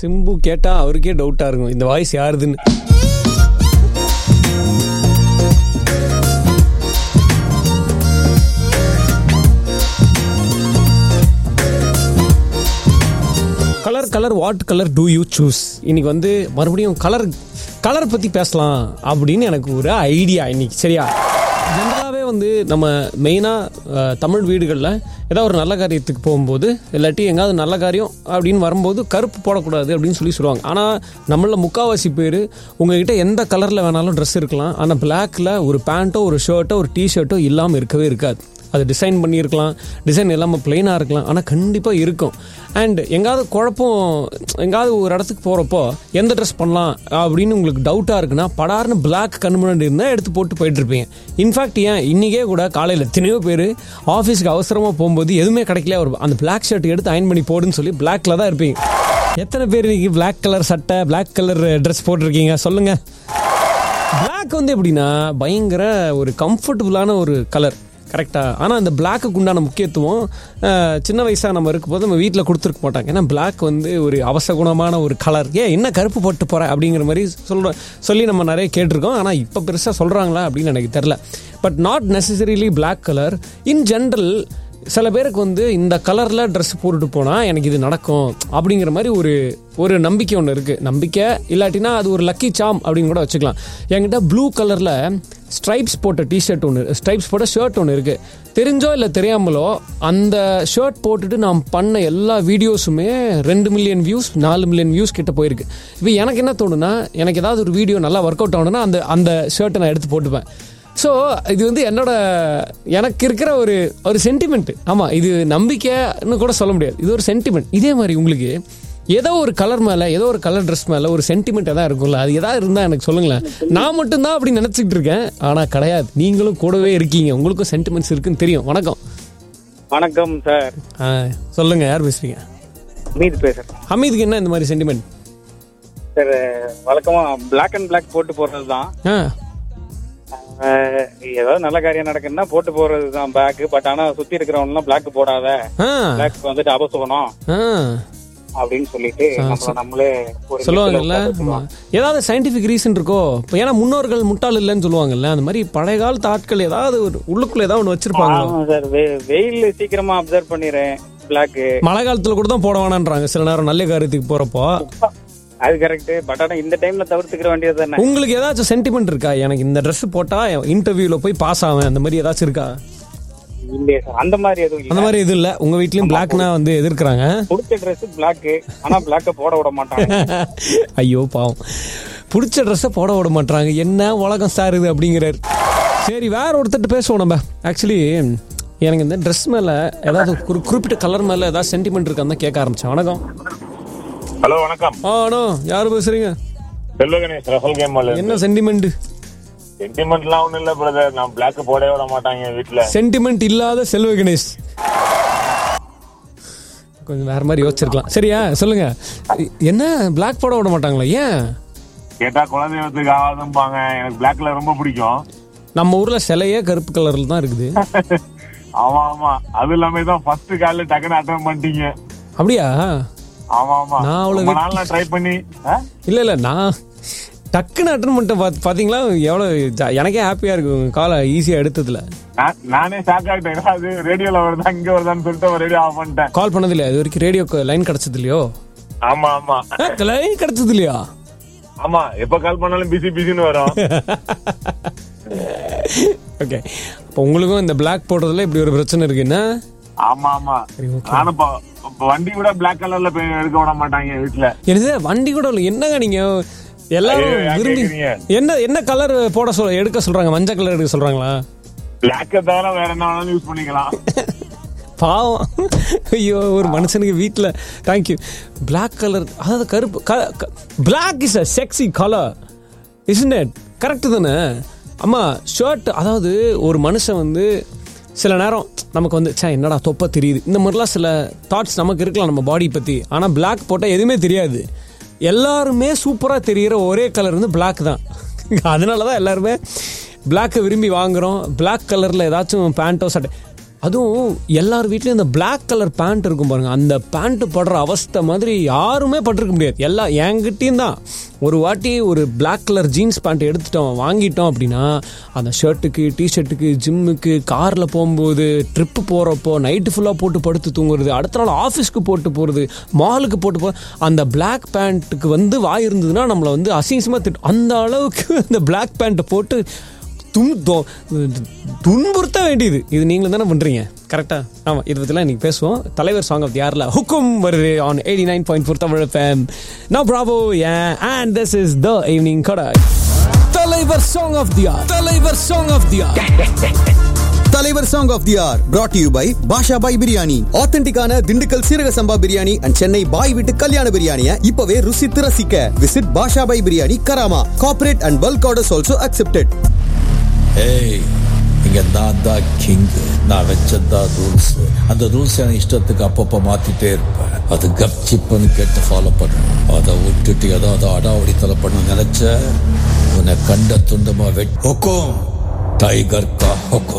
சிம்பு கேட்டா அவருக்கே டவுட்டா இருக்கும் இந்த வாய்ஸ் யாருதுன்னு colour colour what colour do you choose இன்னைக்கு வந்து மறுபடியும் கலர் கலர் பற்றி பேசலாம் அப்படின்னு எனக்கு ஒரு ஐடியா இன்னைக்கு சரியா ஜென்ரலாகவே வந்து நம்ம மெயினாக தமிழ் வீடுகளில் ஏதாவது ஒரு நல்ல காரியத்துக்கு போகும்போது இல்லாட்டி எங்காவது நல்ல காரியம் அப்படின்னு வரும்போது கருப்பு போடக்கூடாது அப்படின்னு சொல்லி சொல்லுவாங்க ஆனால் நம்மள முக்காவாசி பேர் உங்ககிட்ட எந்த கலரில் வேணாலும் ட்ரெஸ் இருக்கலாம் ஆனால் பிளாக்ல ஒரு பேண்ட்டோ ஒரு ஷர்ட்டோ ஒரு டிஷர்ட்டோ இல்லாமல் இருக்கவே இருக்காது அது டிசைன் பண்ணியிருக்கலாம் டிசைன் இல்லாமல் பிளெயினாக இருக்கலாம் ஆனால் கண்டிப்பாக இருக்கும் அண்ட் எங்காவது குழப்பம் எங்காவது ஒரு இடத்துக்கு போகிறப்போ எந்த ட்ரெஸ் பண்ணலாம் அப்படின்னு உங்களுக்கு டவுட்டாக இருக்குன்னா படார்னு பிளாக் கண்ணு முன்னாடி இருந்தால் எடுத்து போட்டு போயிட்டுருப்பீங்க இன்ஃபேக்ட் ஏன் இன்றைக்கே கூட காலையில் எத்தனையோ பேர் ஆஃபீஸ்க்கு அவசரமாக போகும்போது எதுவுமே கிடைக்கல ஒரு அந்த பிளாக் ஷர்ட் எடுத்து அயன் பண்ணி போடுன்னு சொல்லி பிளாக்ல தான் இருப்பீங்க எத்தனை பேர் இன்னைக்கு பிளாக் கலர் சட்டை பிளாக் கலர் ட்ரெஸ் போட்டிருக்கீங்க சொல்லுங்கள் பிளாக் வந்து எப்படின்னா பயங்கர ஒரு கம்ஃபர்டபுளான ஒரு கலர் கரெக்டாக ஆனால் அந்த பிளாக்குக்கு உண்டான முக்கியத்துவம் அஹ், சின்ன வயசாக நம்ம இருக்கும்போது நம்ம வீட்டில் கொடுத்துருக்க மாட்டாங்க ஏன்னா பிளாக் வந்து ஒரு அவசகுணமான ஒரு கலர் ஏன் என்ன கருப்பு போட்டு போகிற அப்படிங்கிற மாதிரி சொல்ற சொல்லி நம்ம நிறைய கேட்டிருக்கோம் ஆனால் இப்போ பெருசாக சொல்கிறாங்களா அப்படின்னு எனக்கு தெரில but not necessarily Black colour in general சில பேருக்கு வந்து இந்த கலரில் ட்ரெஸ் போட்டுட்டு போனால் எனக்கு இது நடக்கும் அப்படிங்கிற மாதிரி ஒரு ஒரு நம்பிக்கை ஒன்று இருக்குது நம்பிக்கை இல்லாட்டினா அது ஒரு லக்கி சாம் அப்படின்னு கூட வச்சுக்கலாம் என்கிட்ட ப்ளூ கலரில் ஸ்ட்ரைப்ஸ் போட்ட டிஷர்ட் ஒன்று ஸ்ட்ரைப்ஸ் போட்ட ஷர்ட் ஒன்று இருக்குது தெரிஞ்சோ இல்லை தெரியாமலோ அந்த ஷர்ட் போட்டுட்டு நான் பண்ண எல்லா வீடியோஸுமே ரெண்டு மில்லியன் வியூஸ் நாலு மில்லியன் வியூஸ் கிட்ட போயிருக்கு இப்போ எனக்கு என்ன தோணுன்னா எனக்கு ஏதாவது ஒரு வீடியோ நல்லா ஒர்க் அவுட் ஆகணும்னா அந்த அந்த ஷர்ட்டை நான் எடுத்து போட்டுப்பேன் ஸோ இது வந்து என்னோட எனக்கு இருக்கிற ஒரு ஒரு சென்டிமெண்ட் ஆமாம் இது நம்பிக்கைன்னு கூட சொல்ல முடியாது இது ஒரு சென்டிமெண்ட் இதே மாதிரி உங்களுக்கு ஏதோ ஒரு கலர் மேலே ஏதோ ஒரு கலர் ட்ரெஸ் மேலே ஒரு சென்டிமெண்ட் எதாவது இருக்கும்ல அது எதாவது இருந்தால் எனக்கு சொல்லுங்களேன் நான் மட்டும்தான் அப்படி நினச்சிக்கிட்டு இருக்கேன் ஆனால் கிடையாது நீங்களும் கூடவே இருக்கீங்க உங்களுக்கும் சென்டிமெண்ட்ஸ் இருக்குன்னு தெரியும் வணக்கம் வணக்கம் சார் ஆ சொல்லுங்கள் யார் பேசுகிறீங்க மீது பேசுறேன் ஹமீதுக்கு என்ன இந்த மாதிரி சென்டிமெண்ட் சார் வழக்கமா பிளாக் அண்ட் பிளாக் போட்டு போறது தான் ஆ ஏதாவது நல்ல காரியம் நடக்குதுன்னா போட்டு போறது தான் பேக் பட் ஆனா சுத்தி இருக்கிறவங்க எல்லாம் பிளாக் போடாத ஆ பிளாக் வந்துட்டு அபசுகணும் ஆ அப்படின்னு சொல்லிட்டு நம்ம நம்மளே ஒரு சொல்லுவாங்கல்ல ஆமா. ஏதாவது சயின்டிஃபிக் ரீசன் இருக்கோ இப்போ ஏன்னா முன்னோர்கள் முட்டாள் இல்லைன்னு சொல்லுவாங்கல்ல அந்த மாதிரி பழைய காலத்து ஆட்கள் ஏதாவது ஒரு உள்ளுக்குள்ள ஏதாவது ஒன்று வச்சிருப்பாங்களோ ஆமா சார் வெயில் சீக்கிரமா அப்சர்வ் பண்ணிடுறேன் பிளாக் மழை காலத்துல கூட தான் போட வேணான்றாங்க சில நேரம் நல்ல காரியத்துக்கு போறப்போ அது கரெக்ட் பட் ஆனா இந்த டைம்ல தவிர்த்துக்கிற வேண்டியது தானே உங்களுக்கு ஏதாச்சும் சென்டிமெண்ட் இருக்கா எனக்கு இந்த Dress போட்டா இன்டர்வியூல போய் பாஸ் ஆவேன் அந்த மாதிரி ஏதாச்சும் இருக்கா இல்லையே சார் அந்த மாதிரி எதுவும் அந்த இல்ல மாதிரி இது இல்ல உங்க வீட்லயும் பிளாக்னா வந்து எதிர்க்கிறாங்க பிடிச்ச ட்ரெஸ் பிளாக் ஆனா பிளாக்க போட விட மாட்டாங்க ஐயோ பாவம் பிடிச்ச ட்ரெஸ்ஸை போட விட மாட்டாங்க என்ன உலகம் சார் இது அப்படிங்கிறாரு சரி வேற ஒருத்தட்டு பேசுவோம் நம்ம ஆக்சுவலி எனக்கு இந்த ட்ரெஸ் மேல ஏதாவது ஒரு குறிப்பிட்ட கலர் மேல ஏதாவது சென்டிமெண்ட் இருக்கான்னு தான் கேட்க ஆரம்பிச்சேன் வணக்கம் ஹலோ வணக்கம் ஆ அண்ணா யார் பேசுறீங்க செல்வ கணேஷ் ரஃபல் கேம் என்ன சென்டிமெண்ட் சென்டிமெண்ட்லாம் ஒண்ணும் இல்ல பிரதர் நான் பிளாக் போடவே விட மாட்டாங்க வீட்ல சென்டிமெண்ட் இல்லாத செல்வ கணேஷ் கொஞ்சம் வேற மாதிரி யோசிச்சிருக்கலாம் சரியா சொல்லுங்க என்ன Black போட விட மாட்டாங்களா ஏன் கேட்டா குலதெய்வத்துக்கு ஆகாதும்பாங்க எனக்கு பிளாக் கலர் ரொம்ப பிடிக்கும் நம்ம ஊர்ல சிலையே கருப்பு கலர்ல தான் இருக்குது ஆமா ஆமா அது இல்லாம தான் ஃபர்ஸ்ட் கால்ல டக்குன்னு அட்டன் பண்ணிட்டீங்க அப்படியா ஆமா ஆமா நான் அவ்வளவு ரொம்ப நாள் நான் ட்ரை பண்ணி ஆ? இல்ல இல்ல நான் டக்குன்னு அட்டன் பண்ணிட்டேன் பாத்- பாத்தீங்களா எவ்வளவு ஜா- எனக்கே ஹாப்பியா இருக்கு உங்க காலை ஈஸியா எடுத்ததுல நான்- நானே ஷாக் ஆகிட்டேன் ஏன்னா அது ரேடியோல வருதா இங்க வருதான்னு சொல்லிட்டு ரேடியோ ஆஃப் பண்ணிட்டேன் கால் பண்ணது இல்லையா இது வரைக்கும் ரேடியோ லைன் கிடைச்சது இல்லையோ ஆமா ஆமா லைன் கிடைச்சது இல்லையா ஆமா எப்ப கால் பண்ணாலும் பிஸி பிஸின்னு வரும் ஓகே இப்போ உங்களுக்கும் இந்த Black போடுறதுல இப்படி ஒரு பிரச்சனை இருக்கு என்ன ஆமா ஆமா நானும் இப்ப இப்ப வண்டி கூட பிளாக் கலர்ல எடுக்க விட மாட்டாங்க வீட்டுல என்னது வண்டி கூட இல்லை என்னங்க நீங்க எல்லாரும் ஐயோ, ஏன் விரும்பி கேக்குறீங்க? என்ன என்ன கலர் போட சொல்ல எடுக்க சொல்றாங்க மஞ்சள் கலர் எடுக்க சொல்றாங்களா பிளாக்க தவிர வேற என்ன வேணாலும் யூஸ் பண்ணிக்கலாம் பாவம் ஐயோ ஒரு மனுஷனுக்கு வீட்டில் தேங்க்யூ Black கலர் அதாவது கருப்பு Black is a sexy colour isn't it correct தானே அம்மா ஷர்ட் அதாவது ஒரு மனுஷன் வந்து சில நேரம் நமக்கு வந்து சே என்னடா தொப்பை தெரியுது இந்த மாதிரிலாம் சில தாட்ஸ் நமக்கு இருக்கலாம் நம்ம பாடி பற்றி ஆனால் Black போட்டால் எதுவுமே தெரியாது எல்லாருமே சூப்பராக தெரிகிற ஒரே கலர் வந்து Black தான் அதனால தான் எல்லாருமே பிளாக்கை விரும்பி வாங்குறோம் Black கலரில் ஏதாச்சும் பேண்ட்டோ சட்டை அதுவும் எல்லார் வீட்லயும் இந்த Black கலர் பேண்ட் இருக்கும் பாருங்க அந்த பேண்ட் படுற அவஸ்தை மாதிரி யாருமே பட்டிருக்க முடியாது எல்லா என்கிட்டயும் தான் ஒரு வாட்டி ஒரு Black கலர் ஜீன்ஸ் பேண்ட் எடுத்துட்டோம் வாங்கிட்டோம் அப்படின்னா அந்த ஷர்ட்டுக்கு டிஷர்ட்டுக்கு ஜிம்முக்கு காரில் போகும்போது ட்ரிப்பு போகிறப்போ நைட்டு ஃபுல்லாக போட்டு படுத்து தூங்குறது அடுத்த நாள் ஆஃபீஸ்க்கு போட்டு போகிறது மாலுக்கு போட்டு போ அந்த Black பேண்ட்டுக்கு வந்து வாய் இருந்ததுன்னா நம்மளை வந்து அசிங்கமாக திட்டும் அந்த அளவுக்கு அந்த Black பேண்ட்டை போட்டு துன் தொ- துன்புறுத்த வேண்டியது இது நீங்களும் தானே பண்றீங்க கரெக்டா ஆமா இதை பத்திலாம் இன்னைக்கு பேசுவோம் தலைவர் சாங் ஆஃப் யார்ல ஹுக்கும் வருது on eighty nine point four Tamil FM நான் Bravo and this is the evening கடை தலைவர் சாங் ஆஃப் தியா தலைவர் சாங் ஆஃப் தியா Thalaivar song of the year brought to you by Basha Bhai biryani ஆத்தென்டிக்கான திண்டுக்கல் சீரக சம்பா பிரியாணி அண்ட் சென்னை பாய் வீட்டு கல்யாண பிரியாணியை இப்பவே ருசித்து ரசிக்க visit Basha Bhai biryani Karama corporate and bulk orders also accepted ஏய் இங்க நான் தான் கிங் நான் வச்சதான் ரூல்ஸ் அந்த ரூல்ஸ் எனக்கு இஷ்டத்துக்கு அப்பப்போ மாத்திட்டே இருப்பேன் அது கப்சிப்புன்னு கேட்டு ஃபாலோ பண்ணணும் அதை விட்டுட்டு ஏதாவது அடாவடி தலை பண்ண நினைச்ச உன்னை கண்ட துண்டமா வெட் ஹொக்கோம் டைகர் கா ஹொக்கோம்